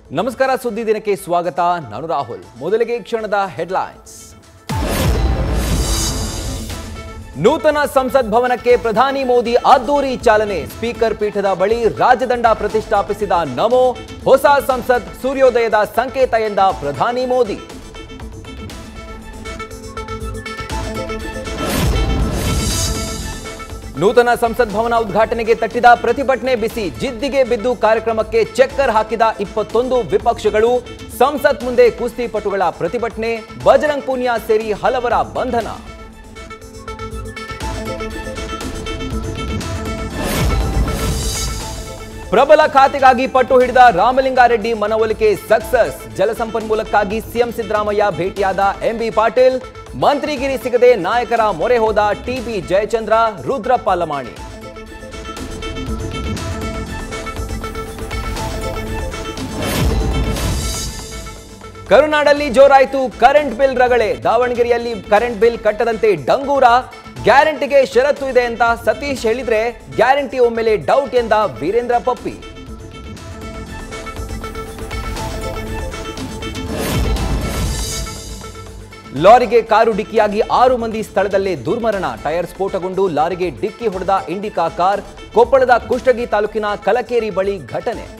ನಮಸ್ಕಾರ ಸುದ್ದಿ ದಿನಕ್ಕೆ ಸ್ವಾಗತ ನಾನು ರಾಹುಲ್ ಮೊದಲಿಗೆ ಈ ಕ್ಷಣದ ಹೆಡ್ಲೈನ್ಸ್ ನೂತನ ಸಂಸತ್ ಭವನಕ್ಕೆ ಪ್ರಧಾನಿ ಮೋದಿ ಅದ್ದೂರಿ ಚಾಲನೆ ಸ್ಪೀಕರ್ ಪೀಠದ ಬಳಿ ರಾಜದಂಡ ಪ್ರತಿಷ್ಠಾಪಿಸಿದ ನಮೋ ಹೊಸ ಸಂಸತ್ ಸೂರ್ಯೋದಯದ ಸಂಕೇತ ಎಂದ ಪ್ರಧಾನಿ ಮೋದಿ ನೂತನ ಸಂಸತ್ ಭವನ ಉದ್ಘಾಟನೆಗೆ ತಟ್ಟಿದ ಪ್ರತಿಭಟನೆ ಬಿಸಿ ಜಿದ್ದಿಗೆ ಬಿದ್ದು ಕಾರ್ಯಕ್ರಮಕ್ಕೆ ಚೆಕ್ಕರ್ ಹಾಕಿದ ಇಪ್ಪತ್ತೊಂದು ವಿಪಕ್ಷಗಳು ಸಂಸತ್ ಮುಂದೆ ಕುಸ್ತಿಪಟುಗಳ ಪ್ರತಿಭಟನೆ ಬಜರಂಗ್ ಪೂನಿಯಾ ಸೇರಿ ಹಲವರ ಬಂಧನ ಪ್ರಬಲ ಖಾತೆಗಾಗಿ ಪಟ್ಟು ಹಿಡಿದ ರಾಮಲಿಂಗಾರೆಡ್ಡಿ ಮನವೊಲಿಕೆ ಸಕ್ಸಸ್ ಜಲಸಂಪನ್ಮೂಲಕ್ಕಾಗಿ ಸಿಎಂ ಸಿದ್ದರಾಮಯ್ಯ ಭೇಟಿಯಾದ ಎಂಬಿ ಪಾಟೀಲ್ ಮಂತ್ರಿಗಿರಿ ಸಿಗದೆ ನಾಯಕರ ಮೊರೆ ಹೋದ ಟಿಬಿ ಜಯಚಂದ್ರ ರುದ್ರಪ್ಪ ಲಮಾಣಿ ಕರುನಾಡಲ್ಲಿ ಜೋರಾಯಿತು ಕರೆಂಟ್ ಬಿಲ್ ರಗಳೆ ದಾವಣಗೆರೆಯಲ್ಲಿ ಕರೆಂಟ್ ಬಿಲ್ ಕಟ್ಟದಂತೆ ಡಂಗೂರ ಗ್ಯಾರಂಟಿಗೆ ಷರತ್ತು ಇದೆ ಅಂತ ಸತೀಶ್ ಹೇಳಿದ್ರೆ ಗ್ಯಾರಂಟಿ ಒಮ್ಮೆಲೆ ಡೌಟ್ ಎಂದ ವೀರೇಂದ್ರ ಪಪ್ಪಿ ಲಾರಿಗೆ ಕಾರು ಡಿಕ್ಕಿಯಾಗಿ ಆರು ಮಂದಿ ಸ್ಥಳದಲ್ಲೇ ದುರ್ಮರಣ ಟೈರ್ ಸ್ಫೋಟಗೊಂಡು ಲಾರಿಗೆ ಡಿಕ್ಕಿ ಹೊಡೆದ ಇಂಡಿಕಾ ಕಾರ್ ಕೊಪ್ಪಳದ ಕುಷ್ಟಗಿ ತಾಲೂಕಿನ ಕಲಕೇರಿ ಬಳಿ ಘಟನೆ